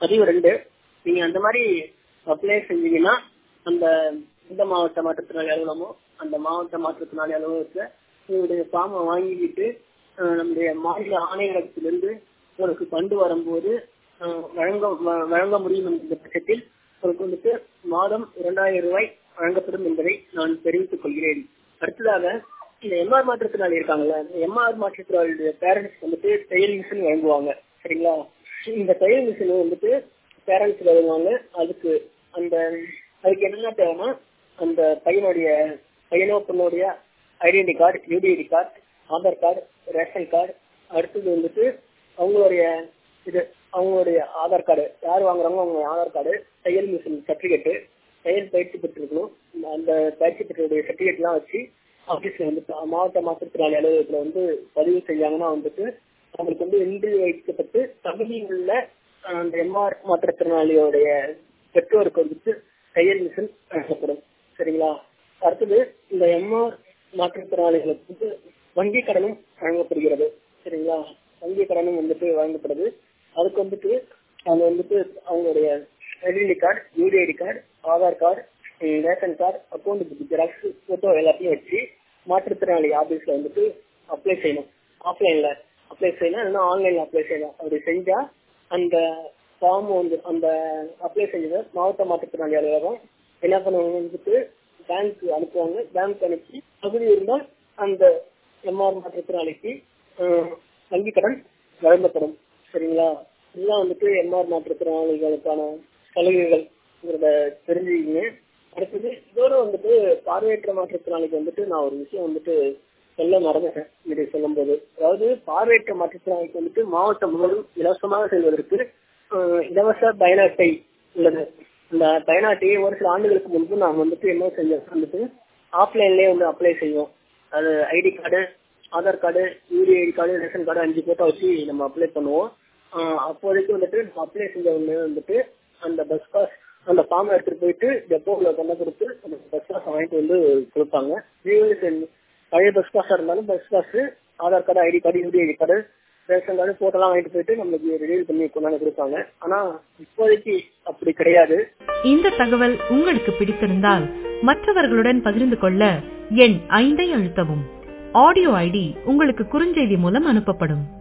பதிவு ரெண்டு நீங்க அந்த மாதிரி அப்ளை செஞ்சீங்கன்னா அந்த எந்த மாவட்ட மாற்றுத்திறனாளி அலுவலகமோ அந்த மாவட்ட மாற்றுத்திறனாளி அலுவலகத்துல உங்களுடைய ஃபார்மை வாங்கிக்கிட்டு அஹ், நம்முடைய மாநில ஆணையரகத்திலிருந்து உங்களுக்கு கொண்டு வரும்போது அஹ், வழங்க வ- வழங்க முடியும் என்ற பட்சத்தில் உங்களுக்கு வந்துட்டு மாதம் இரண்டாயிரம் ரூபாய் வழங்கப்படும் என்பதை நான் தெரிவித்துக் கொள்கிறேன் அடுத்ததாக இந்த எம்ஆர் மாற்றுத்திறனாளி இருக்காங்கல்ல இந்த எம்ஆர் மாற்றுத்திறனாளியுடைய பேரண்ட்ஸ் வந்துட்டு தையல் மிஷின் வழங்குவாங்க சரிங்களா இந்த தையல் மிஷின் வந்துட்டு பேரண்ட்ஸ் வழங்குவாங்க அதுக்கு அந்த அதுக்கு என்னென்ன தேவைன்னா அந்த பையனுடைய பையனோ பொண்ணுடைய identity card UDID card Aadhaar card ration card அடுத்தது வந்துட்டு அவங்களுடைய இது அவங்களுடைய ஆதார் கார்டு யார் வாங்குறாங்களோ அவங்க ஆதார் கார்டு தையல் மிஷின் சர்டிபிகேட்டு தையல் பயிற்சி பெற்றிருக்கணும் அந்த பயிற்சி பெற்றோடைய சர்டிபிகேட் எல்லாம் வச்சு ஆபீஸ்ல வந்து மாவட்ட மாற்றுத்திறனாளி அலுவலகத்துல வந்து பதிவு செஞ்சாங்கன்னா வந்துட்டு அவங்களுக்கு வந்து இன்று வைக்கப்பட்டு தகுதி உள்ள அஹ், அந்த எம்ஆர் மாற்றுத்திறனாளியோடைய பெற்றோருக்கு வந்துட்டு தையல் மிஷின் வழங்கப்படும் சரிங்களா அடுத்தது இந்த எம்ஆர் மாற்றுத்திறனாளிகளுக்கு வந்து வங்கி கடனும் வழங்கப்படுகிறது சரிங்களா வங்கி கடனும் வந்துட்டு வழங்கப்படுது அதுக்கு வந்துட்டு அவங்க வந்துட்டு அவங்களுடைய identity card UDID card Aadhaar card ration card account book xerox photo எல்லாத்தையும் வச்சு மாற்றுத்திறனாளி ஆபீஸ்ல வந்துட்டு அப்ளை செய்யணும் ஆஃப்லைன்ல அப்ளை செய்யணும் இல்லைன்னா ஆன்லைன்ல அப்ளை செய்யணும் அப்படி செஞ்சா அந்த ஃபார்ம் வந்து அந்த அப்ளை செஞ்சதை மாவட்ட மாற்றுத்திறனாளி அலுவலகம் என்ன பண்ணுவாங்க வந்துட்டு பேங்க் அனுப்புவாங்க பேங்க் அனுப்பி தகுதி இருந்தால் அந்த எம்ஆர் மாற்றுத்திறனாளிக்கு அஹ், வங்கி கடன் வழங்கப்படும் சரிங்களா இதெல்லாம் வந்துட்டு எம்ஆர் மாற்றுத்திறனாளிகளுக்கான சலுகைகள்ங்கிறத தெரிஞ்சுக்கிங்க அடுத்தது இதோட வந்துட்டு பார்வையற்ற மாற்றுத்திறனாளிக்கு வந்துட்டு நான் ஒரு விஷயம் வந்துட்டு சொல்ல மறந்துட்டேன் இதை சொல்லும்போது அதாவது பார்வையற்ற மாற்றுத்திறனாளிக்கு வந்துட்டு மாவட்டம் முழுவதும் இலவசமாக செல்வதற்கு அஹ், இலவச பயண அட்டை உள்ளது இந்த பயண அட்டையை ஒரு சில ஆண்டுகளுக்கு முன்பு நாம் வந்துட்டு என்ன செஞ்சோம் வந்துட்டு ஆஃப்லைன்லயே வந்து அப்ளை செய்வோம் அது ID card Aadhaar card UDID card ration card அஞ்சு போட்டோ வச்சு நம்ம அப்ளை பண்ணுவோம் ஆஹ் அப்போதைக்கு வந்துட்டு நம்ம அப்ளை செஞ்ச உடனே வந்துட்டு அந்த பஸ் பாஸ் அந்த ஃபார்ம் எடுத்துட்டு போயிட்டு டெப்போல கொண்டு கொடுத்து அந்த பஸ் பாஸ் வாங்கிட்டு வந்து கொடுப்பாங்க இதுவே சரி, பழைய பஸ் பாஸா இருந்தாலும் bus pass Aadhaar card ID card UDID card ration card போட்டோலாம் வாங்கிட்டு போயிட்டு நம்மளுக்கு ரிலீவ் பண்ணி கொண்டாந்து கொடுப்பாங்க ஆனா இப்போதைக்கு அப்படி கிடையாது இந்த தகவல் உங்களுக்கு பிடித்திருந்தால் மற்றவர்களுடன் பகிர்ந்து கொள்ள எண் ஐந்தை அழுத்தவும் ஆடியோ ஐடி உங்களுக்கு குறுஞ்செய்தி மூலம் அனுப்பப்படும்